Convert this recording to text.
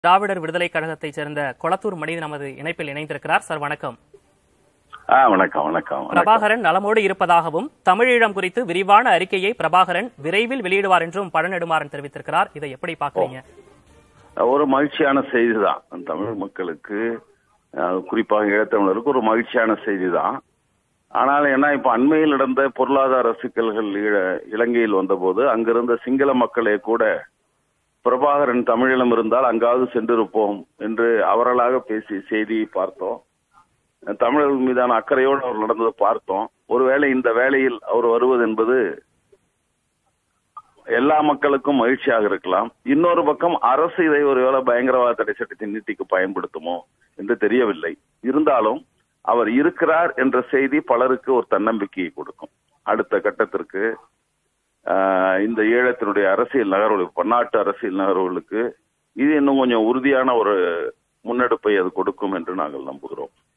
திராவிடர் விடுதலை கழகத்தைச் சேர்ந்த கொளத்தூர் மனிதன் நமது இணைப்பில் இணைந்திருக்கிறார் சார் வணக்கம் ஆ வணக்கம் வணக்கம் வணக்கம். பிரபாகரன் நலமோடு இருப்பதாகவும் தமிழீழம் குறித்து விரிவான அறிக்கையை பிரபாகரன் விரைவில் வெளியிடுவார் என்றும் பழநெடுமாறன் தெரிவித்திருக்கிறார் இதை எப்படி பாக்குறீங்க ஒரு மகிழ்ச்சியான செய்தி தான் தமிழ் மக்களுக்கு அஹ், குறிப்பாக ஈழத்தமிழருக்கு ஒரு மகிழ்ச்சியான செய்தி தான் ஆனால் என்ன இப்ப அண்மையில் நடந்த பொருளாதார சிக்கல்கள் ஈழ- இலங்கையில் வந்தபோது அங்கிருந்த சிங்கள மக்களே கூட பிரபாகரன் தமிழீழம் இருந்தால் அங்காவது சென்றிருப்போம் என்று அவர்களாக பேசி செய்தியை பார்த்தோம் தமிழர்கள் மீதான அக்கறையோடு அவர் நடந்ததை பார்த்தோம் ஒருவேளை இந்த வேளையில் அவர் வருவது என்பது எல்லா மக்களுக்கும் மகிழ்ச்சியாக இருக்கலாம் இன்னொரு பக்கம் அரசு இதை ஒருவேளை பயங்கரவாத தடை சட்டத்தை நீட்டிக்க பயன்படுத்துமோ என்று தெரியவில்லை இருந்தாலும் அவர் இருக்கிறார் என்ற செய்தி பலருக்கு ஒரு தன்னம்பிக்கையை கொடுக்கும் அடுத்த கட்டத்திற்கு ஆஹ், இந்த ஈழத்தினுடைய அரசியல் நகர்வுகள் பன்னாட்டு அரசியல் நகர்வுகளுக்கு இது இன்னும் கொஞ்சம் உறுதியான ஒரு முன்னெடுப்பை அது கொடுக்கும் என்று நாங்கள் நம்புகிறோம்